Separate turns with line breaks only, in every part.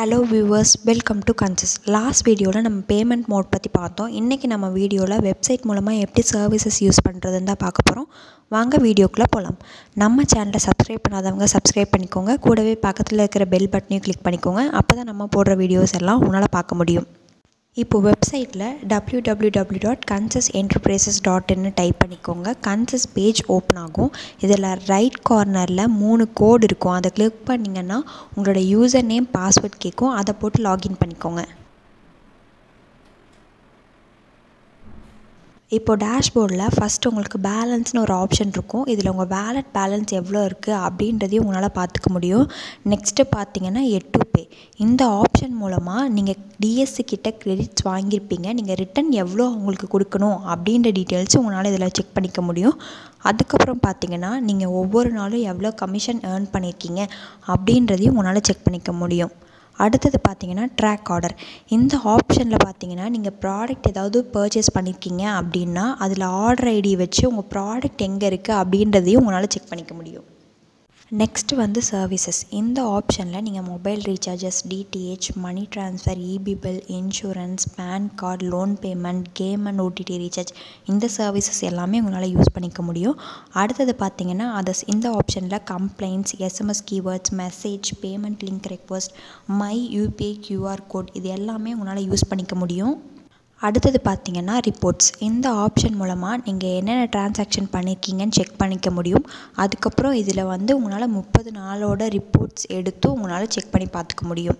hello viewers welcome to Kansas last வீடியோவில் நம்ம payment mode பற்றி பார்த்தோம் இன்றைக்கி நம்ம வீடியோவில் வெப்சைட் மூலமாக எப்படி சர்வீசஸ் யூஸ் பண்ணுறதுன்னு தான் பார்க்க போகிறோம் வாங்க வீடியோக்குள்ளே போகலாம் நம்ம சேனலை சப்ஸ்கிரைப் பண்ணாதவங்க சப்ஸ்கிரைப் பண்ணிக்கோங்க கூடவே பக்கத்தில் இருக்கிற பெல் பட்டனையும் கிளிக் பண்ணிக்கோங்க அப்போ தான் நம்ம போடுற வீடியோஸ் எல்லாம் உங்களால் பார்க்க முடியும் இப்போது வெப்சைட்டில் W W W dot Kansas enterprises dot இன்னு டைப் பண்ணிக்கோங்க கன்சஸ் பேஜ் ஓப்பன் ஆகும் இதில் ரைட் கார்னரில் மூணு கோடு இருக்கும் அதை கிளிக் பண்ணிங்கன்னா உங்களோட யூசர் நேம் பாஸ்வேர்ட் கேட்கும் அதை போட்டு லாகின் பண்ணிக்கோங்க இப்போ டேஷ்போர்டில் ஃபஸ்ட்டு உங்களுக்கு பேலன்ஸ்னு ஒரு ஆப்ஷன் இருக்கும் இதில் உங்கள் வேலட் பேலன்ஸ் எவ்வளோ இருக்குது அப்படின்றதையும் உங்களால் பார்த்துக்க முடியும் நெக்ஸ்ட்டு பார்த்தீங்கன்னா எட்டு பே இந்த ஆப்ஷன் மூலமாக நீங்கள் டிஎஸ்சி கிட்ட கிரெடிட்ஸ் வாங்கியிருப்பீங்க நீங்கள் ரிட்டன் எவ்வளோ உங்களுக்கு கொடுக்கணும் அப்படின்ற டீட்டெயில்ஸ் உங்களால் இதில் செக் பண்ணிக்க முடியும் அதுக்கப்புறம் பார்த்தீங்கன்னா நீங்கள் ஒவ்வொரு நாளும் எவ்வளோ கமிஷன் ஏர்ன் பண்ணியிருக்கீங்க அப்படின்றதையும் உங்களால் செக் பண்ணிக்க முடியும் அடுத்தது பார்த்தீங்கன்னா ட்ராக் ஆர்டர் இந்த ஆப்ஷனில் பார்த்தீங்கன்னா நீங்கள் ப்ராடக்ட் ஏதாவது பர்ச்சேஸ் பண்ணியிருக்கீங்க அப்படின்னா அதில் ஆர்டர் ஐடி வச்சு உங்கள் ப்ராடக்ட் எங்கே இருக்குது அப்படின்றதையும் உங்களால் செக் பண்ணிக்க முடியும் நெக்ஸ்ட்டு வந்து சர்வீசஸ் இந்த ஆப்ஷனில் நீங்கள் mobile recharges DTH money transfer EB bill insurance PAN card loan payment game and OTT recharge இந்த சர்வீசஸ் எல்லாமே உங்களால் யூஸ் பண்ணிக்க முடியும் அடுத்தது பார்த்தீங்கன்னா அதர்ஸ் இந்த ஆப்ஷனில் complaints SMS keywords message payment link request my UPI QR code இது எல்லாமே உங்களால் யூஸ் பண்ணிக்க முடியும் அடுத்தது பார்த்தீங்கன்னா ரிப்போர்ட்ஸ் இந்த ஆப்ஷன் மூலமாக நீங்கள் என்னென்ன டிரான்சாக்ஷன் பண்ணியிருக்கீங்கன்னு செக் பண்ணிக்க முடியும் அதுக்கப்புறம் இதில் வந்து உங்களால் முப்பது நாளோட ரிப்போர்ட்ஸ் எடுத்து உங்களால் செக் பண்ணி பார்த்துக்க முடியும்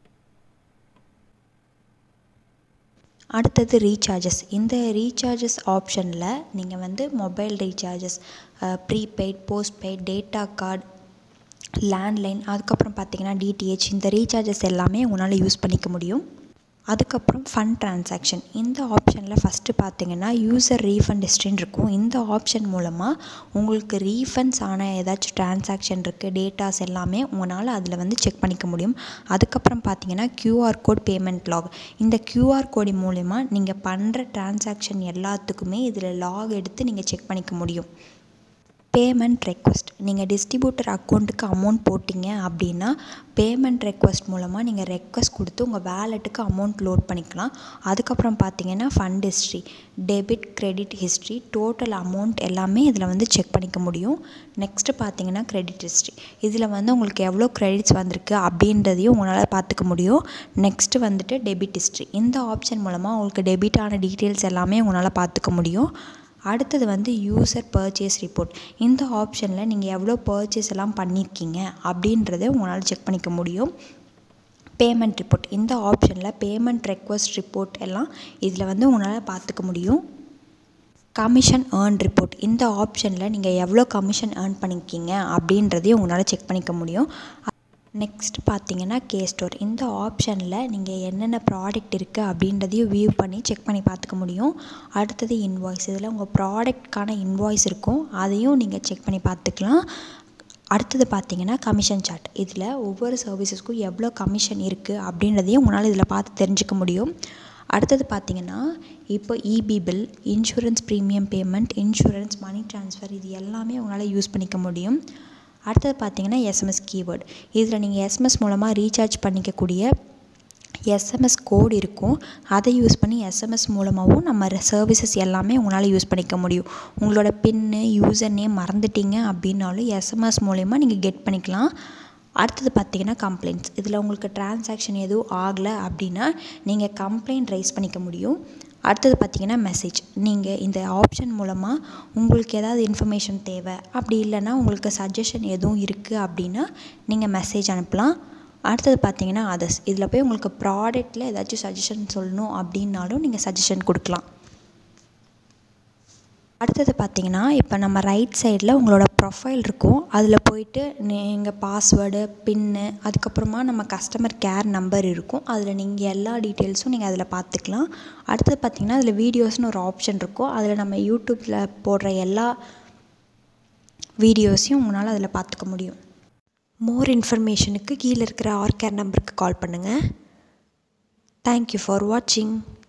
அடுத்தது ரீசார்ஜஸ் இந்த ரீசார்ஜஸ் ஆப்ஷனில் நீங்கள் வந்து mobile recharges prepaid postpaid data card landline அதுக்கப்புறம் பார்த்தீங்கன்னா டிடிஹெச் இந்த ரீசார்ஜஸ் எல்லாமே உங்களால் யூஸ் பண்ணிக்க முடியும் அதுக்கப்புறம் ஃபண்ட் ட்ரான்சாக்ஷன் இந்த ஆப்ஷனில் ஃபஸ்ட்டு பார்த்தீங்கன்னா யூசர் ரீஃபண்ட் ஹிஸ்ட்ரின்னு இருக்கும் இந்த ஆப்ஷன் மூலமாக உங்களுக்கு ரீஃபண்ட்ஸ் ஆன ஏதாச்சும் ட்ரான்சாக்ஷன் இருக்குது டேட்டாஸ் எல்லாமே உங்களால் அதில் வந்து செக் பண்ணிக்க முடியும் அதுக்கப்புறம் பார்த்தீங்கன்னா க்யூஆர் கோட் பேமெண்ட் லாக் இந்த க்யூஆர் கோடு மூலயமா நீங்கள் பண்ணுற ட்ரான்சாக்ஷன் எல்லாத்துக்குமே இதில் லாக் எடுத்து நீங்கள் செக் பண்ணிக்க முடியும் பேமெண்ட் ரெக்வஸ்ட் நீங்கள் டிஸ்ட்ரிபியூட்டர் அக்கௌண்ட்டுக்கு அமௌண்ட் போட்டிங்க அப்படின்னா பேமெண்ட் ரெக்வஸ்ட் மூலமாக நீங்கள் ரெக்வஸ்ட் கொடுத்து உங்கள் வேலெட்டுக்கு அமௌண்ட் லோட் பண்ணிக்கலாம் அதுக்கப்புறம் பார்த்தீங்கன்னா fund history debit credit history total amount எல்லாமே இதில் வந்து செக் பண்ணிக்க முடியும் நெக்ஸ்ட்டு பார்த்தீங்கன்னா கிரெடிட் ஹிஸ்ட்ரி இதில் வந்து உங்களுக்கு எவ்வளோ கிரெடிட்ஸ் வந்திருக்கு அப்படின்றதையும் உங்களால் பார்த்துக்க முடியும் நெக்ஸ்ட்டு வந்துட்டு டெபிட் ஹிஸ்ட்ரி இந்த ஆப்ஷன் மூலமாக உங்களுக்கு டெபிட் ஆன டீட்டெயில்ஸ் எல்லாமே உங்களால் பார்த்துக்க முடியும் அடுத்தது வந்து யூசர் பர்ச்சேஸ் ரிப்போர்ட் இந்த ஆப்ஷனில் நீங்கள் எவ்வளோ பர்ச்சேஸ் எல்லாம் பண்ணியிருக்கீங்க அப்படின்றத உங்களால் செக் பண்ணிக்க முடியும் பேமெண்ட் ரிப்போர்ட் இந்த ஆப்ஷனில் பேமெண்ட் ரெக்வஸ்ட் ரிப்போர்ட் எல்லாம் இதில் வந்து உங்களால் பார்த்துக்க முடியும் கமிஷன் ஏர்ன் ரிப்போர்ட் இந்த ஆப்ஷனில் நீங்கள் எவ்வளோ கமிஷன் ஏர்ன் பண்ணியிருக்கீங்க அப்படின்றதையும் உங்களால் செக் பண்ணிக்க முடியும் நெக்ஸ்ட் பார்த்தீங்கன்னா கே ஸ்டோர் இந்த ஆப்ஷனில் நீங்கள் என்னென்ன ப்ராடக்ட் இருக்குது அப்படின்றதையும் வியூ பண்ணி செக் பண்ணி பார்த்துக்க முடியும் அடுத்தது இன்வாய்ஸ் இதில் உங்கள் ப்ராடக்ட்கான இன்வாய்ஸ் இருக்கும் அதையும் நீங்கள் செக் பண்ணி பார்த்துக்கலாம் அடுத்தது பார்த்தீங்கன்னா கமிஷன் சார்ட் இதில் ஒவ்வொரு சர்வீசஸ்க்கும் எவ்வளோ கமிஷன் இருக்குது அப்படின்றதையும் உங்களால் இதில் பார்த்து தெரிஞ்சுக்க முடியும் அடுத்தது பார்த்தீங்கன்னா இப்போ EB bill insurance premium payment insurance money transfer இது எல்லாமே உங்களால் யூஸ் பண்ணிக்க முடியும் அடுத்தது பார்த்தீங்கன்னா எஸ்எம்எஸ் கீவேர்டு இதில் நீங்கள் எஸ்எம்எஸ் மூலமாக ரீசார்ஜ் பண்ணிக்கக்கூடிய எஸ்எம்எஸ் கோடு இருக்கும் அதை யூஸ் பண்ணி எஸ்எம்எஸ் மூலமாகவும் நம்ம சர்வீசஸ் எல்லாமே உங்களால் யூஸ் பண்ணிக்க முடியும் உங்களோட பின்னு யூசர் நேம் மறந்துட்டீங்க அப்படின்னாலும் எஸ்எம்எஸ் மூலயமா நீங்கள் கெட் பண்ணிக்கலாம் அடுத்தது பார்த்தீங்கன்னா கம்ப்ளைண்ட்ஸ் இதில் உங்களுக்கு டிரான்சாக்ஷன் எதுவும் ஆகலை அப்படின்னா நீங்கள் கம்ப்ளைண்ட் ரைஸ் பண்ணிக்க முடியும் அடுத்தது பார்த்தீங்கன்னா மெசேஜ் நீங்கள் இந்த ஆப்ஷன் மூலமாக உங்களுக்கு ஏதாவது இன்ஃபர்மேஷன் தேவை அப்படி இல்லைன்னா உங்களுக்கு சஜஷன் எதுவும் இருக்குது அப்படின்னா நீங்கள் மெசேஜ் அனுப்பலாம் அடுத்தது பார்த்தீங்கன்னா அதர்ஸ் இதில் போய் உங்களுக்கு ப்ராடக்ட்டில் ஏதாச்சும் சஜஷன் சொல்லணும் அப்படின்னாலும் நீங்கள் சஜஷன் கொடுக்கலாம் அடுத்தது பார்த்தீங்கன்னா இப்போ நம்ம ரைட் சைடில் உங்களோட ப்ரொஃபைல் இருக்கும் அதில் போயிட்டு நீங்கள் பாஸ்வேர்டு பின்னு அதுக்கப்புறமா நம்ம கஸ்டமர் கேர் நம்பர் இருக்கும் அதில் நீங்கள் எல்லா டீட்டெயில்ஸும் நீங்கள் அதில் பார்த்துக்கலாம் அடுத்தது பார்த்திங்கன்னா அதில் வீடியோஸ்னு ஒரு ஆப்ஷன் இருக்கும் அதில் நம்ம யூடியூப்பில் போடுற எல்லா வீடியோஸையும் உங்களால் அதில் பார்த்துக்க முடியும் மோர் இன்ஃபர்மேஷனுக்கு கீழே இருக்கிற ஆர் கேர் நம்பருக்கு கால் பண்ணுங்கள் தேங்க்யூ ஃபார் வாட்சிங்